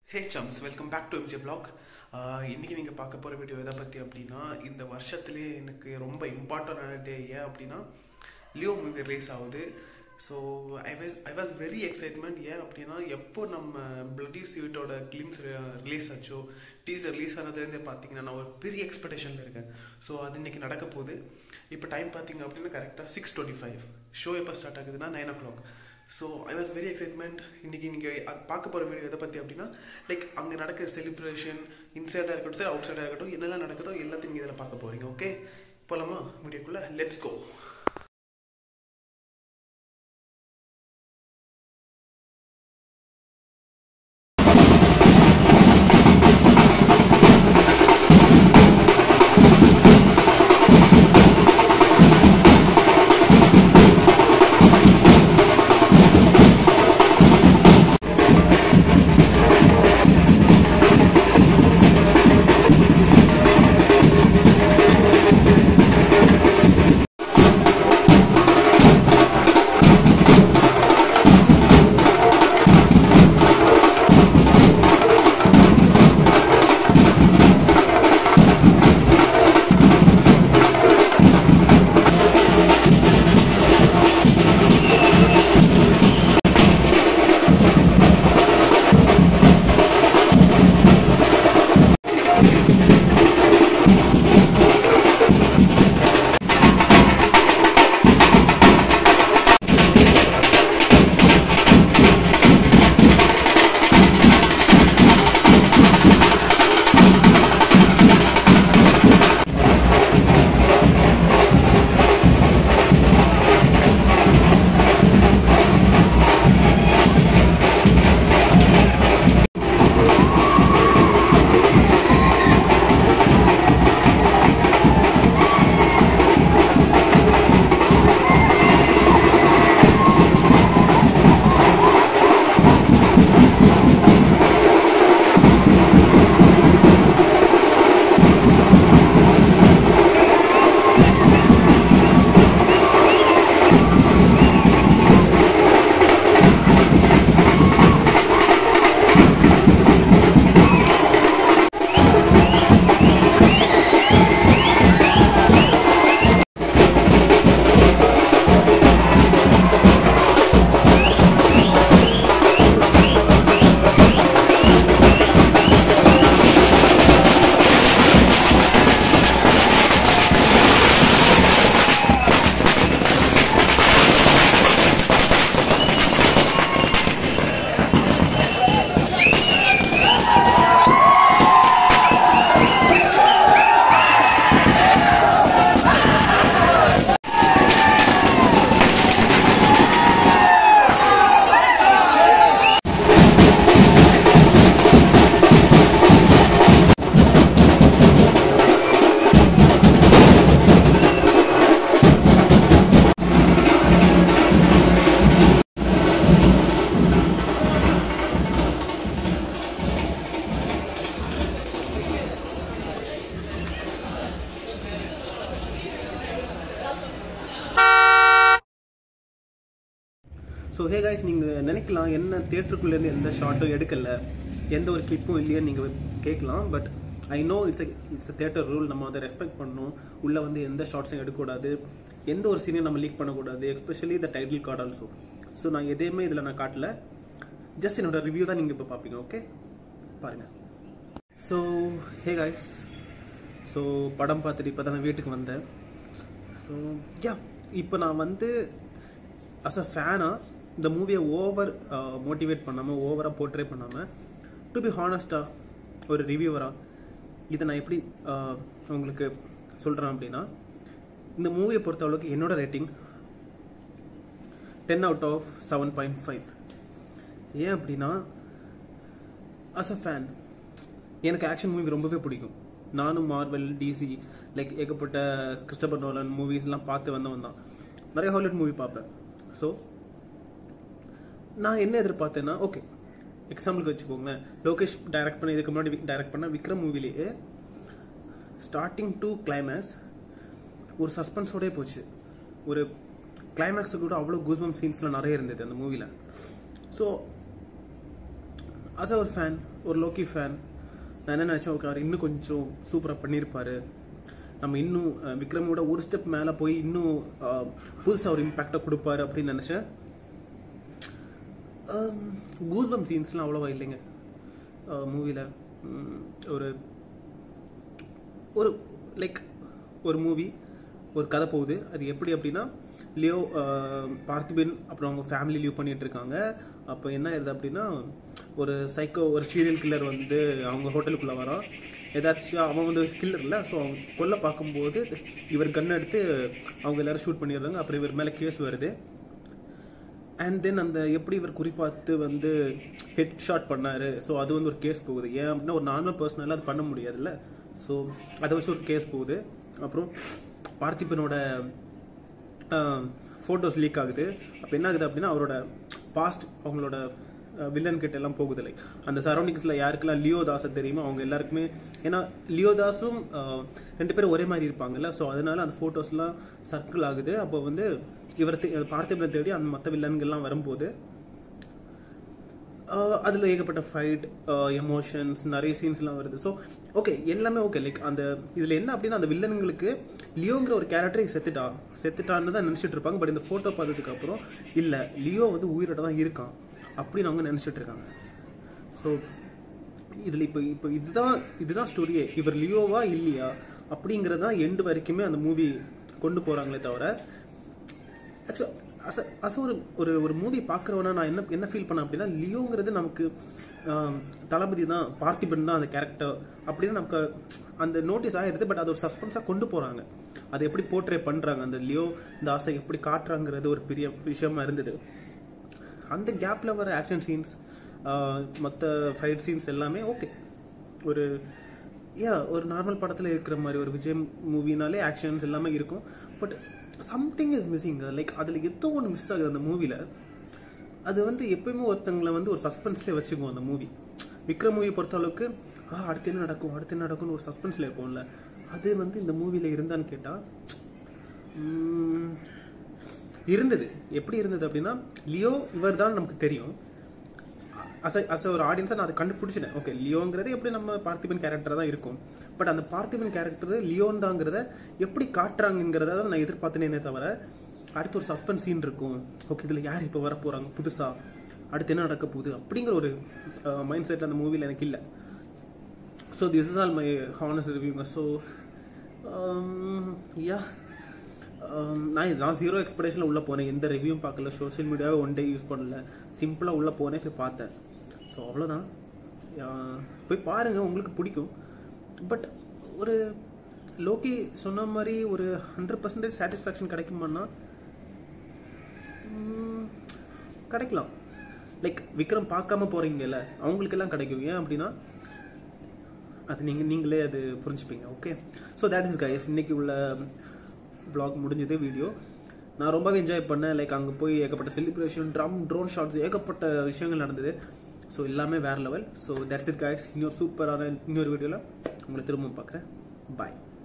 hey chums welcome back to MJ blog இன்னைக்கு நீங்கள் பார்க்க போகிற வீடியோ எதை பற்றி அப்படின்னா இந்த வருஷத்துலேயே எனக்கு ரொம்ப இம்பார்ட்டண்டான டே ஏன் அப்படின்னா லியோ மூவி ரிலீஸ் ஆகுது so I was I was very excitement ஏன் அப்படின்னா எப்போ நம்ம பிளட்டி ஸ்வீட்டோட கிளிம்ஸ் ரிலீஸ் ஆச்சோ டீசர் ரிலீஸ் ஆனதுலேருந்தே பார்த்தீங்கன்னா நான் ஒரு பெரிய எக்ஸ்பெக்டேஷனில் இருக்கேன் ஸோ அது இன்னைக்கு நடக்க போகுது இப்போ டைம் பார்த்தீங்க அப்படின்னா கரெக்டாக சிக்ஸ் டுவெண்ட்டி ஃபைவ் ஷோ எப்போ ஸ்டார்ட் ஆகுதுன்னா nine o'clock so I was very excitement இன்னைக்கு நீங்கள் பார்க்க போகிற வீடியோ எதை பற்றி அப்படின்னா லைக் அங்கே நடக்கிற செலிப்ரேஷன் இன்சைடாக இருக்கட்டும் சரி அவுட் சைடாக இருக்கட்டும் என்னெல்லாம் நடக்குதோ எல்லாத்தையும் நீங்கள் இதில் பார்க்க போகிறீங்க ஓகே போகலாமா வீடியோக்குள்ளே let's go so hey guys நீங்கள் நினைக்கலாம் என்ன தேட்டருக்குள்ளேருந்து எந்த ஷார்ட்டும் எடுக்கல எந்த ஒரு கிளிப்பும் இல்லையன்னு நீங்கள் கேட்கலாம் but I know it's it's theatre rule நம்ம அதை ரெஸ்பெக்ட் பண்ணணும் உள்ளே வந்து எந்த ஷார்ட்ஸும் எடுக்கக்கூடாது எந்த ஒரு சீனையும் நம்ம லீக் பண்ணக்கூடாது especially the title card also so நான் எதையுமே இதில் நான் காட்டல ஜஸ்ட் என்னோட ரிவ்யூ தான் நீங்கள் இப்போ பார்ப்பீங்க ஓகே பாருங்கள் ஸோ ஹே காய்ஸ் ஸோ படம் பார்த்துட்டு இப்போ தான் நான் வீட்டுக்கு வந்தேன் ஸோ யா இப்போ நான் வந்து அஸ் அ ஃபேனாக இந்த மூவியை ஓவர் மோட்டிவேட் பண்ணாமல் ஓவராக போர்ட்ரே பண்ணாமல் டு பி ஹானஸ்டாக ஒரு ரிவ்யூவராக இதை நான் எப்படி uh, உங்களுக்கு சொல்கிறேன் அப்படின்னா இந்த மூவியை பொறுத்த அளவுக்கு என்னோட rating ten out of seven point five ஏன் அப்படின்னா அஸ் அ ஃபேன் எனக்கு ஆக்ஷன் மூவி ரொம்பவே பிடிக்கும் நானும் மார்வல் டிசி லைக் ஏகப்பட்ட கிறிஸ்டபர் நோலன் மூவிஸ்லாம் பார்த்து வந்தவன் தான் நிறைய ஹாலிவுட் மூவி பார்ப்பேன் ஸோ நான் என்ன எதிர்பார்த்தேன்னா ஓகே எக்ஸாம்பிளுக்கு வச்சுக்கோங்களேன் லோகேஷ் டைரக்ட் பண்ண இதுக்கு முன்னாடி டைரக்ட் பண்ண விக்ரம் மூவிலேயே ஸ்டார்டிங் டு கிளைமேக்ஸ் ஒரு சஸ்பென்ஸோடே போச்சு ஒரு கிளைமேக்ஸுக்கு கூட அவ்வளோ கூஸ்பம் சீன்ஸ்லாம் நிறைய இருந்தது அந்த மூவியில் ஸோ அஸ் ஒரு ஃபேன் ஒரு லோக்கி ஃபேன் நான் என்ன நினச்சேன் ஓகே அவர் இன்னும் கொஞ்சம் சூப்பராக பண்ணியிருப்பாரு நம்ம இன்னும் அஹ், விக்ரமோட ஒரு ஸ்டெப் மேலே போய் இன்னும் புதுசாக ஒரு இம்பேக்டை கொடுப்பாரு அப்படின்னு நினச்சேன் கூஸ்பம் சீன்ஸ்லாம் அவ்வளோவா இல்லைங்க மூவியில் ஒரு ஒரு லைக் ஒரு மூவி ஒரு கதை போகுது அது எப்படி அப்படின்னா லியோ அஹ், பார்த்திபன் அப்புறம் அவங்க ஃபேமிலி லீவ் பண்ணிட்டு இருக்காங்க அப்போ என்ன ஆயிருது அப்படின்னா ஒரு சைக்கோ ஒரு சீரியல் கில்லர் வந்து அவங்க ஹோட்டலுக்குள்ளே வரான் ஏதாச்சும் அவன் வந்து கில்லர் இல்லை ஸோ அவங்க கொல்ல பார்க்கும்போது இவர் கன் எடுத்து அவங்க எல்லாரும் ஷூட் பண்ணிடுறாங்க அப்புறம் இவர் மேலே கேஸ் வருது அண்ட் தென் அந்த எப்படி இவர் குறிப்பாத்து வந்து ஹெட் ஷாட் பண்ணாரு ஸோ அது வந்து ஒரு கேஸ் போகுது ஏன் அப்படின்னா ஒரு நார்மல் பர்சனால அது பண்ண முடியாதுல்ல ஸோ அதை வச்சு ஒரு கேஸ் போகுது அப்புறம் பார்த்திபனோட ஃபோட்டோஸ் லீக் ஆகுது அப்போ என்ன ஆகுது அப்படின்னா அவரோட பாஸ்ட் அவங்களோட வில்லன் கிட்ட எல்லாம் போகுது லைக் அந்த சரௌண்டிங்ஸில் யாருக்கெல்லாம் லியோ தாஸை தெரியுமோ அவங்க எல்லாருக்குமே ஏன்னா லியோ தாஸும் அஹ், ரெண்டு பேரும் ஒரே மாதிரி இருப்பாங்கல்ல ஸோ அதனால அந்த ஃபோட்டோஸ்லாம் சர்க்கிள் ஆகுது அப்போ வந்து இவர் பார்த்திபனை தேடி அந்த மற்ற வில்லன்கள்லாம் வரும்போது ஆஹ் அதுல ஏகப்பட்ட ஃபைட் எமோஷன்ஸ் நிறைய சீன்ஸ்லாம் வருது ஸோ ஓகே எல்லாமே ஓகே லைக் அந்த இதுல என்ன அப்படின்னா அந்த வில்லனுங்களுக்கு லியோங்கிற ஒரு கேரக்டரை செத்துட்டா செத்துட்டான்னு தான் நினைச்சிட்டு இருப்பாங்க பட் இந்த போட்டோ பார்த்ததுக்கு அப்புறம் இல்ல லியோ வந்து உயிரோட தான் இருக்கான் அப்படின்னு அவங்க நினைச்சிட்டு இருக்காங்க ஸோ இதுல இப்போ இப்போ இதுதான் இதுதான் ஸ்டோரியே இவர் லியோவா இல்லையா அப்படிங்கிறது தான் எண்டு வரைக்குமே அந்த மூவி கொண்டு போறாங்களே தவிர ஆக்சுவலா அச அச ஒரு ஒரு ஒரு மூவி பார்க்குறவனா நான் என்ன என்ன ஃபீல் பண்ணேன் அப்படின்னா லியோங்கிறது நமக்கு ஆம், தளபதி தான் பார்த்திபன் தான் அந்த கேரக்டர் அப்படின்னு நமக்கு அந்த நோட்டீஸ் ஆயிருது பட் அது ஒரு சஸ்பென்ஸாக கொண்டு போகிறாங்க அதை எப்படி போர்ட்ரே பண்ணுறாங்க அந்த லியோ இந்த ஆசை எப்படி காட்டுறாங்கிறது ஒரு பெரிய விஷயமா இருந்தது அந்த கேப்பில் வர ஆக்ஷன் சீன்ஸ் மற்ற ஃபைட் சீன்ஸ் எல்லாமே ஓகே ஒரு யா ஒரு நார்மல் படத்தில் இருக்கிற மாதிரி ஒரு விஜய் மூவினாலே ஆக்ஷன்ஸ் எல்லாமே இருக்கும் but something is missing like அதில் ஏதோ ஒன்று மிஸ் ஆகுது அந்த மூவியில் அது வந்து எப்பயுமே ஒருத்தங்களை வந்து ஒரு சஸ்பென்ஸ்லேயே வச்சுக்குவோம் அந்த மூவி விக்ரம் மூவி பொறுத்த அளவுக்கு ஆ அடுத்து என்ன நடக்கும் அடுத்து என்ன நடக்கும்னு ஒரு சஸ்பென்ஸில் இருக்கும்ல அது வந்து இந்த மூவியில் இருந்தான்னு கேட்டால் இருந்தது எப்படி இருந்தது அப்படின்னா லியோ இவர் தான் நமக்கு தெரியும் அஸ் அஸ் ஒரு ஆடியன்ஸாக நான் அதை கண்டுபிடிச்சிட்டேன் ஓகே லியோங்கிறது எப்படி நம்ம பார்த்திபன் கேரக்டர் தான் இருக்கும் பட் அந்த பார்த்திபன் கேரக்டர் லியோன் தாங்கிறத எப்படி காட்டுறாங்கிறத தான் நான் எதிர்பார்த்தனே தவிர அடுத்து ஒரு சஸ்பென்ஸ் சீன் இருக்கும் ஓகே இதில் யார் இப்போ வர போகிறாங்க புதுசாக அடுத்து என்ன நடக்க போகுது அப்படிங்கிற ஒரு மைண்ட் செட் அந்த மூவியில் எனக்கு இல்லை so this is all my honest ரிவ்யூங்க ஸோ யா நான் இது- நான் ஜீரோ எக்ஸ்பெக்டேஷனில் உள்ளே போனேன் எந்த ரிவ்யூவும் பார்க்கல சோஷியல் மீடியாவே ஒன் டே யூஸ் பண்ணல சிம்பிளாக உள்ளே போனேன் போய் பார்த்தேன் ஸோ அவ்வளோதான் போய் பாருங்கள் உங்களுக்கு பிடிக்கும் பட் ஒரு லோக்கி சொன்ன மாதிரி ஒரு ஹண்ட்ரட் பர்சன்டேஜ் சாட்டிஸ்ஃபேக்ஷன் கிடைக்குமான்னா ம், கிடைக்கலாம் லைக் விக்ரம் பார்க்காம போறீங்கல்ல அவங்களுக்கெல்லாம் கிடைக்கும் ஏன் அப்படின்னா அது நீங்க நீங்களே அது புரிஞ்சுப்பீங்க okay so that is guys இன்னைக்கு உள்ள vlog முடிஞ்சது வீடியோ நான் ரொம்பவே என்ஜாய் பண்ணேன் லைக் அங்கே போய் ஏகப்பட்ட செலிப்ரேஷன் ட்ரம் ட்ரோன் ஷாட்ஸ் ஏகப்பட்ட விஷயங்கள் நடந்தது ஸோ எல்லாமே வேற level so that's it guys இன்னொரு சூப்பரான இன்னொரு வீடியோவில் உங்களை திரும்ப பார்க்குறேன் பாய்